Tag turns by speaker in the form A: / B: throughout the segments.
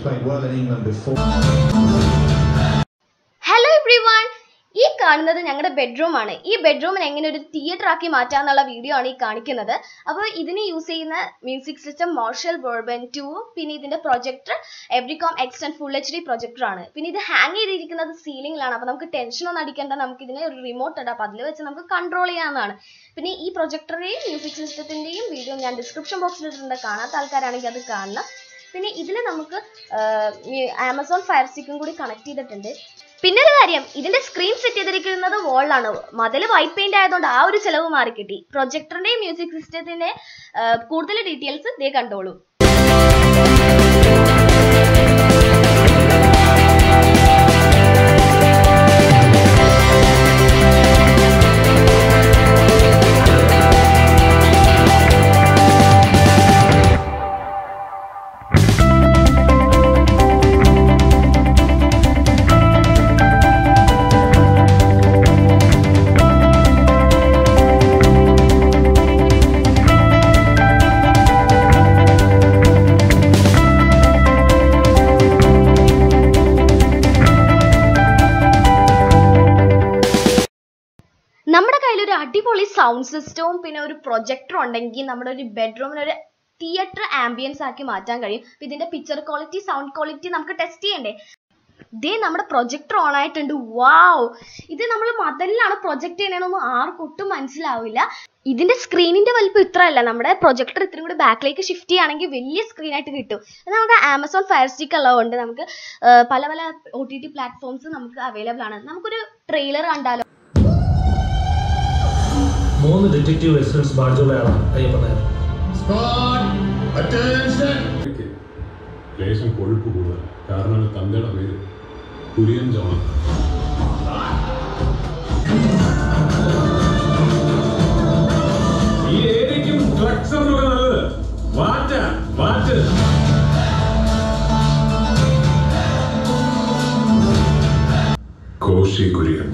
A: played well in England before.
B: Hello everyone ഈ കാണുന്നത് ഞങ്ങളുടെ ബെഡ്റൂം ആണ് ഈ ബെഡ്റൂമിനെ എങ്ങനെ ഒരു തിയേറ്റർ ആക്കി മാറ്റാന്നുള്ള വീഡിയോ ആണ് ഈ കാണിക്കുന്നത് അപ്പോൾ ഇതിന് യൂസ് ചെയ്യുന്ന music system Marshall Woburn two പിന്നെ ഇതിന്റെ പ്രൊജക്ടർ എവ്രികോം എക്സ്റ്റൻ ഫുൾ എച്ച് ഡി പ്രൊജക്ടർ ആണ് പിന്നെ ഇത് ഹാങ് ചെയ്തിരിക്കുന്നത് സീലിംഗിലാണ് അപ്പോൾ നമുക്ക് ടെൻഷൻ ഒന്നും അടിക്കേണ്ട നമുക്ക് ഇതിന് ഒരു റിമോട്ട് ഉണ്ട് അപ്പോൾ അതിൽ വെച്ച് നമുക്ക് കൺട്രോൾ ചെയ്യാവുന്നതാണ് പിന്നെ ഈ പ്രൊജക്ടറിന്റെയും മ്യൂസിക് സിസ്റ്റത്തിന്റെയും വീഡിയോ ഞാൻ ഡിസ്ക്രിപ്ഷൻ ബോക്സിൽ ഇട്ടിട്ടുണ്ട് കാണാത്ത ആൾക്കാരാണെങ്കിൽ അത് കാണണം പിന്നെ ഇതിൽ നമുക്ക് ആമസോൺ ഫയർ സ്റ്റിക്കും കൂടി കണക്ട് ചെയ്തിട്ടുണ്ട് പിന്നെ ഒരു കാര്യം ഇതിന്റെ സ്ക്രീൻ സെറ്റ് ചെയ്തിരിക്കുന്നത് വോളിലാണ് മതിൽ വൈറ്റ് പെയിന്റ് ആയതുകൊണ്ട് ആ ഒരു ചെലവ് മാറി കിട്ടി പ്രൊജക്ടറിന്റെയും മ്യൂസിക് സിസ്റ്റത്തിന്റെ കൂടുതൽ ഡീറ്റെയിൽസ് ദേ കണ്ടോളൂ നമ്മുടെ കയ്യിൽ ഒരു അടിപൊളി സൗണ്ട് സിസ്റ്റവും പിന്നെ ഒരു പ്രൊജക്ടറും ഉണ്ടെങ്കിൽ നമ്മുടെ ഒരു ബെഡ്റൂമിന് ഒരു തിയേറ്റർ ആംബിയൻസ് ആക്കി മാറ്റാൻ കഴിയും അപ്പൊ ഇതിന്റെ പിക്ചർ ക്വാളിറ്റി സൗണ്ട് ക്വാളിറ്റി നമുക്ക് ടെസ്റ്റ് ചെയ്യണ്ടേ ദേ നമ്മുടെ പ്രൊജക്ടർ ഓൺ ആയിട്ടുണ്ട് വാവ് ഇത് നമ്മൾ മതലിലാണ് പ്രൊജക്ട് ചെയ്യണമെന്നൊന്നും ആർക്കും ഒട്ടും മനസ്സിലാവില്ല ഇതിന്റെ സ്ക്രീനിന്റെ വലിപ്പം ഇത്രയല്ല നമ്മുടെ പ്രൊജക്ടർ ഇത്രയും കൂടി ബാക്കിലേക്ക് ഷിഫ്റ്റ് ചെയ്യുകയാണെങ്കിൽ വലിയ സ്ക്രീൻ ആയിട്ട് കിട്ടും അത് നമുക്ക് ആമസോൺ ഫയർ സ്റ്റിക്ക് ഉള്ളതുകൊണ്ട് നമുക്ക് ആ, പല പല ഒ ടി ടി പ്ലാറ്റ്ഫോംസ് നമുക്ക് അവൈലബിൾ ആണ് നമുക്കൊരു ട്രെയിലർ കണ്ടാലോ
C: മൂന്ന് ഡിറ്റക്റ്റീവ് എക്സ്പീരിയൻസ് ബാഡ്ജുള്ളയാണ് അയ്യപ്പൻ നായർ
D: എനിക്ക് ലേശം കൊഴുപ്പ് കൂടുതൽ കാരണം തന്തയുടെ പേര് കുര്യൻ ജോൺ ഈ ഏരിയക്കും ഡ്രഗ്സ് എന്നൊക്കെ നല്ലത് വാറ്റ വാറ്റ് Koshy Kurian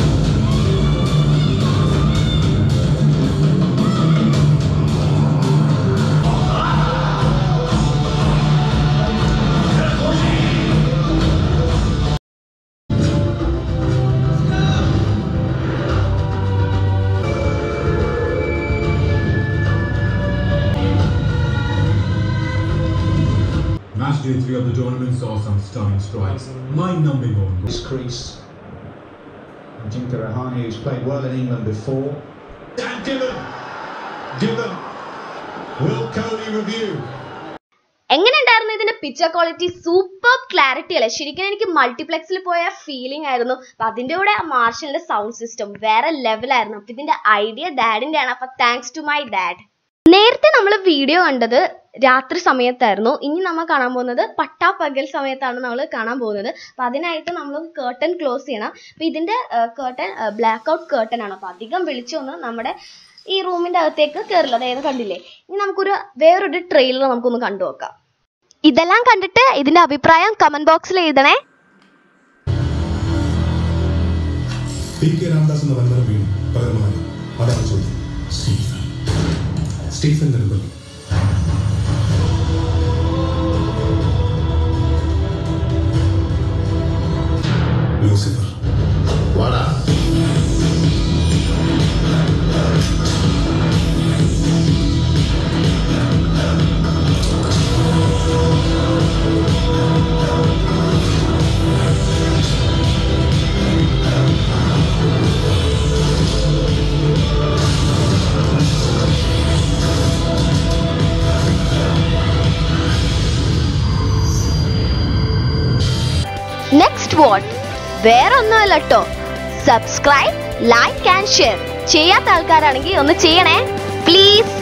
E: Match day three of the tournament saw some stunning strikes, mind-numbing own goals.
A: This crease. Jinka Rahani, who's played well in England before.
E: Dan Dillon, Dillon, will Cody review?
B: എങ്ങനെ ഉണ്ടായിരുന്നു ഇതിന്റെ picture quality super clarity അല്ലേ ശരിക്കും എനിക്ക് മൾട്ടിപ്ലക്സിൽ പോയ feeling ആയിരുന്നു അപ്പൊ അതിന്റെ കൂടെ ആ മാർഷലിന്റെ സൗണ്ട് സിസ്റ്റം വേറെ ലെവലായിരുന്നു അപ്പൊ ഇതിന്റെ ഐഡിയ ഡാഡിന്റെ ആണ് അപ്പൊ താങ്ക്സ് ടു മൈ ഡാഡ് നേരത്തെ നമ്മൾ വീഡിയോ കണ്ടത് രാത്രി സമയത്തായിരുന്നു ഇനി നമ്മൾ കാണാൻ പോകുന്നത് പട്ടാപ്പകൽ സമയത്താണ് നമ്മൾ കാണാൻ പോകുന്നത് അപ്പൊ അതിനായിട്ട് നമ്മൾ കേർട്ടൻ ക്ലോസ് ചെയ്യണം അപ്പൊ ഇതിന്റെ കേർട്ടൻ ബ്ലാക്ക് ഔട്ട് കേർട്ടൻ ആണ് അപ്പൊ അധികം വിളിച്ചൊന്നും നമ്മുടെ ഈ റൂമിന്റെ അകത്തേക്ക് കയറില്ല അതായത് കണ്ടില്ലേ ഇനി നമുക്കൊരു വേറൊരു ട്രെയിലർ നമുക്കൊന്ന് കണ്ടു നോക്കാം ഇതെല്ലാം കണ്ടിട്ട് ഇതിന്റെ അഭിപ്രായം കമന്റ് ബോക്സിൽ എഴുതണേ
E: പി കെ രാംദാസ് എന്ന വൻമരം വീണു പകരമായി അതാണ് ചോദ്യം Stephen Stephen Nedumpally Lucifer
B: next what വേറൊന്നുമല്ല കേട്ടോ സബ്സ്ക്രൈബ് ലൈക്ക് ആൻഡ് ഷെയർ ചെയ്യാത്ത ആൾക്കാരാണെങ്കിൽ ഒന്ന് ചെയ്യണേ പ്ലീസ്